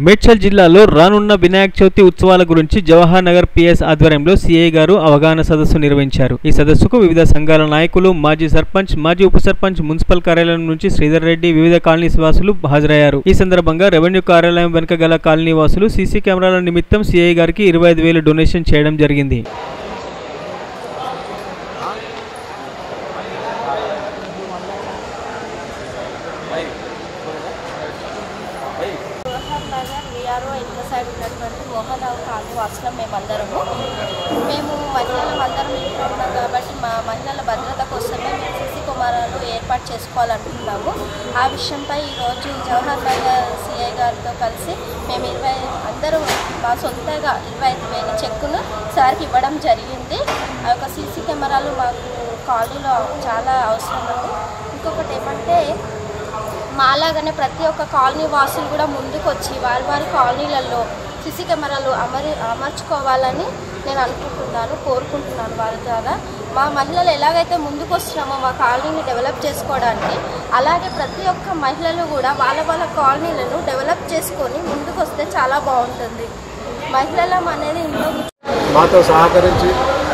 మేడ్చల్ జిల్లాలో రానున్న వినాయక చవితి ఉత్సవాల గురించి జవహర్ నగర్ పిఎస్ ఆధ్వర్యంలో సిఐ గారు అవగాహన సదస్సు నిర్వహించారు ఈ సదస్సుకు వివిధ సంఘాల నాయకులు మాజీ సర్పంచ్ మాజీ ఉప సర్పంచ్ మున్సిపల్ కార్యాలయం నుంచి శ్రీధర్ రెడ్డి వివిధ కాలనీ వాసులు హాజరయ్యారు ఈ సందర్భంగా రెవెన్యూ కార్యాలయం వెనుక గల కాలనీ వాసులు సీసీ కెమెరాల నిమిత్తం సిఐ గారికి ఇరవై ఐదు వేలు డొనేషన్ చేయడం జరిగింది జవహర్ నగర్ విఆర్ఓ ఇంట్లో సైడ్ ఉన్నటువంటి మోహన్ రావు కాలనీ వాసులం మేమందరము మేము మహిళలం అందరం ఇంట్లో ఉన్నాం కాబట్టి మా మహిళల భద్రత కోసమే మేము సీసీ కుమారాలు ఏర్పాటు చేసుకోవాలనుకున్నాము ఆ విషయంపై ఈరోజు జవహర్ నగర్ సిఐ గారితో కలిసి మేము ఇరవై అందరూ మా సొంతగా ఇరవై ఐదు వేల చెక్కును సార్కి ఇవ్వడం జరిగింది ఆ యొక్క సీసీ కెమెరాలు మాకు కాలనీలో చాలా అవసరం ఉంది ఇంకొకటి ఏమంటే మాలాగానే ప్రతి ఒక్క కాలనీ వాసులు కూడా ముందుకు వచ్చి వారి వారి కాలనీలలో సీసీ కెమెరాలు అమరి అమర్చుకోవాలని నేను అనుకుంటున్నాను కోరుకుంటున్నాను వారి ద్వారా మా మహిళలు ఎలాగైతే ముందుకు వస్తున్నామో మా కాలనీని డెవలప్ చేసుకోవడానికి అలాగే ప్రతి ఒక్క మహిళలు కూడా వాళ్ళ వాళ్ళ కాలనీలను డెవలప్ చేసుకొని ముందుకు వస్తే చాలా బాగుంటుంది మహిళలం అనేది ఇంట్లో మాతో సహకరించి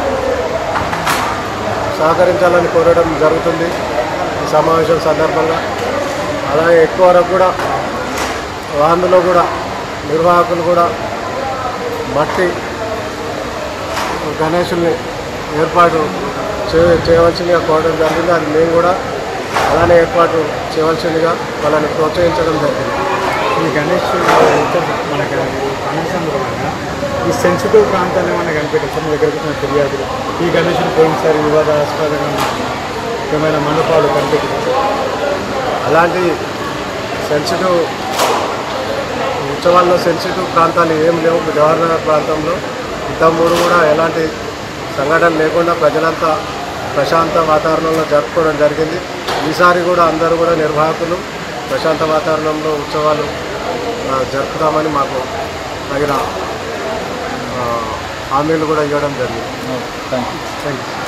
సహకరించాలని కోరడం జరుగుతుంది ఈ సమావేశం సందర్భంగా అలాగే ఎక్కువ వరకు కూడా వాహనంలో కూడా నిర్వాహకులు కూడా మట్టి గణేషుల్ని ఏర్పాటు చే చేయవలసిందిగా కోరడం జరిగింది అది మేము కూడా అలానే ఏర్పాటు చేయవలసిందిగా వాళ్ళని ప్రోత్సహించడం జరిగింది ఈ గణేష్ మనకి గణేష్ సందర్భంగా ఈ సెన్సిటివ్ ప్రాంతాలు ఏమైనా కనిపెట్టచ్చు మీ దగ్గరకు వచ్చిన ఫిర్యాదులు ఈ గణేషులు పోయినసారి వివాదాస్పదంగా ఏమైనా మండపాలు కనిపెట్టచ్చు అలాంటి సెన్సిటివ్ ఉత్సవాల్లో సెన్సిటివ్ ప్రాంతాలు ఏం లేవు జవహర్ నగర్ ప్రాంతంలో ఇంతమూడు కూడా ఎలాంటి సంఘటన లేకుండా ప్రజలంతా ప్రశాంత వాతావరణంలో జరుపుకోవడం జరిగింది ఈసారి కూడా అందరూ కూడా నిర్వాహకులు ప్రశాంత వాతావరణంలో ఉత్సవాలు ఆ, జరుపుతామని మాకు తగిన ఆ, హామీలు కూడా ఇవ్వడం జరిగింది థ్యాంక్ యూ థ్యాంక్ యూ